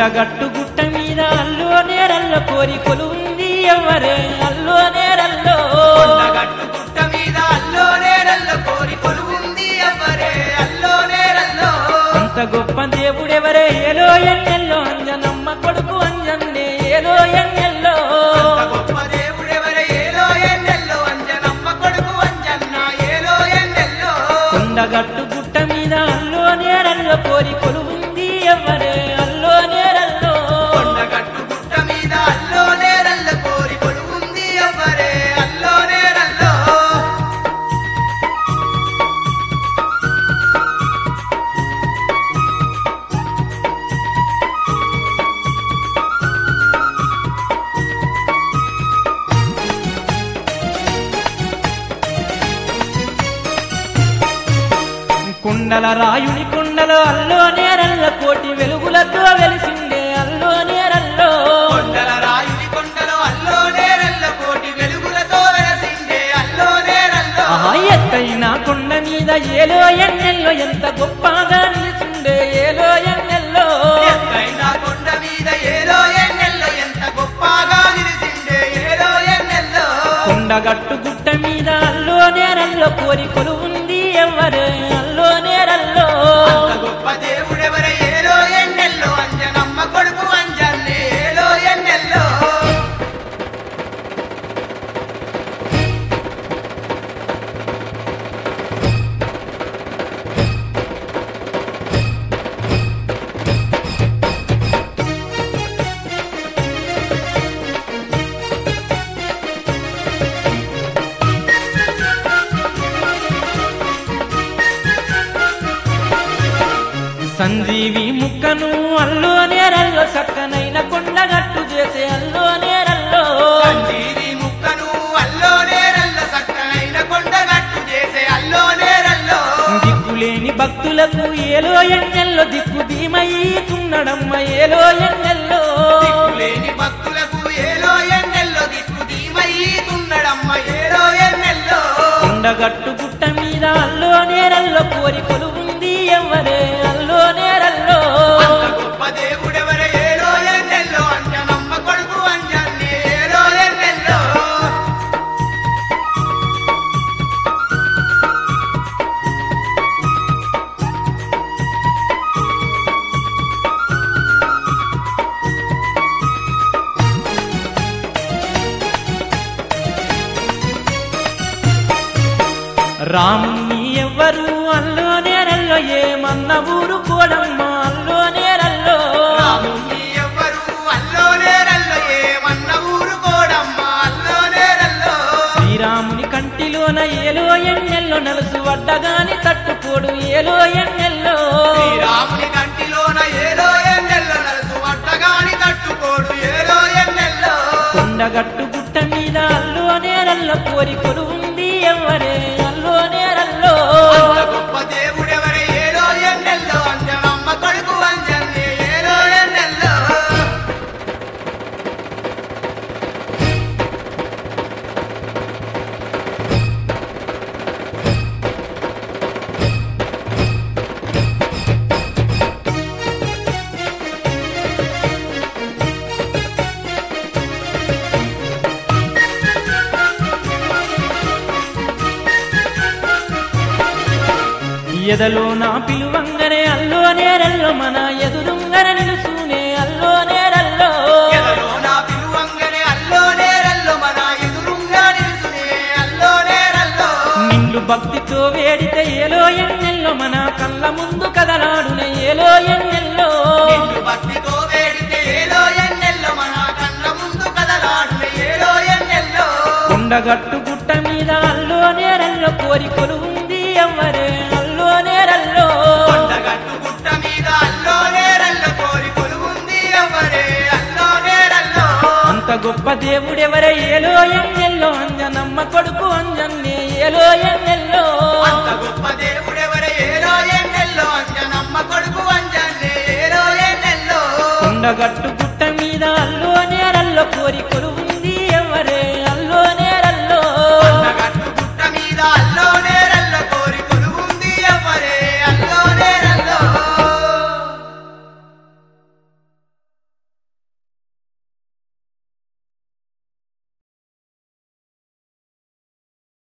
కొండగట్టు గుట్ట మీద అల్లో నేరల్ల కోరి కొలువుంది ఎవరే అల్లో నేరల్లో కొండగట్టు గుట్ట మీద అల్లో నేరల్లో కోరి కొలువుంది ఎవ్వరే అల్లో నేరల్లో అంత గొప్ప దేవుడెవరే ఏలో ఎన్నెల్లో అంజనమ్మ కొడుకు అంజన్నే ఏలో ఎన్నెల్లో అంత గొప్ప దేవుడెవరే ఏలో ఎన్నెల్లో అంజనమ్మ కొడుకు అంజన్న ఏలో ఎన్నెల్లో కొండగట్టు గుట్ట మీద అల్లో నేరల్లో కోరి కొలువుంది ఎవరే అల్లో నేరల్లో కొండగట్టు గుట్ట మీద అల్లో నేరల్లో కోరి కొలువుంది ఎవ్వరే అల్లో నేరల్లో కుండల రాయుని కుండలో అల్లో నేరల్ల కోటి వెలుగులతో వెలిసిందే అల్లో నేరల్లో కొండల రాయుని కొండలో అల్లో నేరల్లో కోటి వెలుగులతో వెలసిందే అల్లో నేరల్లో ఆహా ఎత్తైన కొండ మీద ఏలో ఎన్నెల్లో ఎంత గొప్పగా నిలిచిందే ఏలో ఎన్నెల్లో ఎత్తైన కొండ మీద ఏలో ఎన్నెల్లో ఎంత గొప్పగా నిలిసిందే ఏలో ఎన్నెల్లో కొండగట్టు గుట్ట మీద అల్లో నేరల్లో కోరి కొలువుంది ఎవరే అల్లో నేరల్లో అంత గొప్ప దేవుడెవర ఏలో ఎన్నెల్లో అంజనమ్మ కొడుకు అంజన్నే ఏలో ఎన్నెల్లో సంజీవి ముక్కను అల్లో నేరల్లో సక్కనైన కొండగట్టు చేసే అల్లో నేరల్లో సంజీవి ముక్కను అల్లో నేరల్ల సక్కనైన కొండగట్టు చేసే అల్లో నేరల్లో దిక్కులేని భక్తులకు ఏలో ఎన్నెల్లో దిక్కు ధీమయ్యున్నడమ్మ ఏలో ఎన్నెల్లో దిక్కులేని భక్తులకు ఏలో ఎన్నెల్లో దిక్కు ధీమయ్యున్నడమ్మ ఏలో ఎన్నెల్లో కొండగట్టు గుట్ట మీద అల్లో నేరల్లో కోరి కొలువుంది ఎవరే అల్లో నేరల్లో అంత గొప్ప దేవుడెవర ఏలో ఎన్నెల్లో అంజనమ్మ కొడుకు అంజన్నే ఏలో ఎన్నెల్లో రాముని ఎవ్వరు అల్లో నేరల్లో ఏమన్న ఊరు కోడమ్మ అల్లో నేరల్లో రాముని ఎవ్వరు అల్లో నేరల్లో ఏమన్న ఊరుకోడమ్మ అల్లో నేరల్లో శ్రీరాముని కంటిలోన ఏలో ఎన్నెల్లో నలుసు వడ్డగాని తట్టుకోడు ఏలో ఎన్నెల్లో శ్రీరాముని కంటిలోన ఏలో ఎన్నెల్లో నలుసు వట్టగాని తట్టుకోడు ఏలో ఎన్నెల్లో కొండగట్టు గుట్ట మీద అల్లో నేరల్లో కోరి కొలువుంది ఎవరే అల్లో నేరల్లో అంత గొప్ప దేవుడెవర ఏలో ఎన్నెల్లో అంజనమ్మ కొడుకు అంజన్నే ఏలో ఎన్నెల్లో ఎదలో నా పిలువంగనే అల్లో నేరల్లో మన ఎదురుంగన నిలుసునే అల్లో నేరల్లో ఎదలో నా పిలువంగనే అల్లో నేరల్లో మన ఎదురుంగా నిలుసునే అల్లో నేరల్లో నిన్ను భక్తితో వేడితే ఏలో ఎన్నెల్లో మన కళ్ళ ముందు కదలాడునే ఏలో ఎన్నెల్లో నిన్ను భక్తితో వేడితే ఏలో ఎన్నెల్లో మన కళ్ళ ముందు కదలాడునే ఏలో ఎన్నెల్లో కొండగట్టు గుట్ట మీద అల్లో నేరల్లో కోరి కొలువుంది ఎవరే అల్లో నేరల్లో కొండగట్టు గుట్ట మీద అల్లో నేరల్లో కోరి కొలువుంది ఎవరే అల్లో నేరల్లో అంత గొప్ప దేవుడెవరే ఏలో ఎన్నెల్లో అంజనమ్మ కొడుకు అంజన్నే ఏలో ఎన్నెల్లో అంత గొప్ప దేవుడెవర ఏలో ఎన్నెల్లో అంజనమ్మ కొడుకు అంజన్నే ఏలో ఎన్నెల్లో కొండగట్టు గుట్ట మీద అల్లో నేరల్లో కోరి కొలువుంది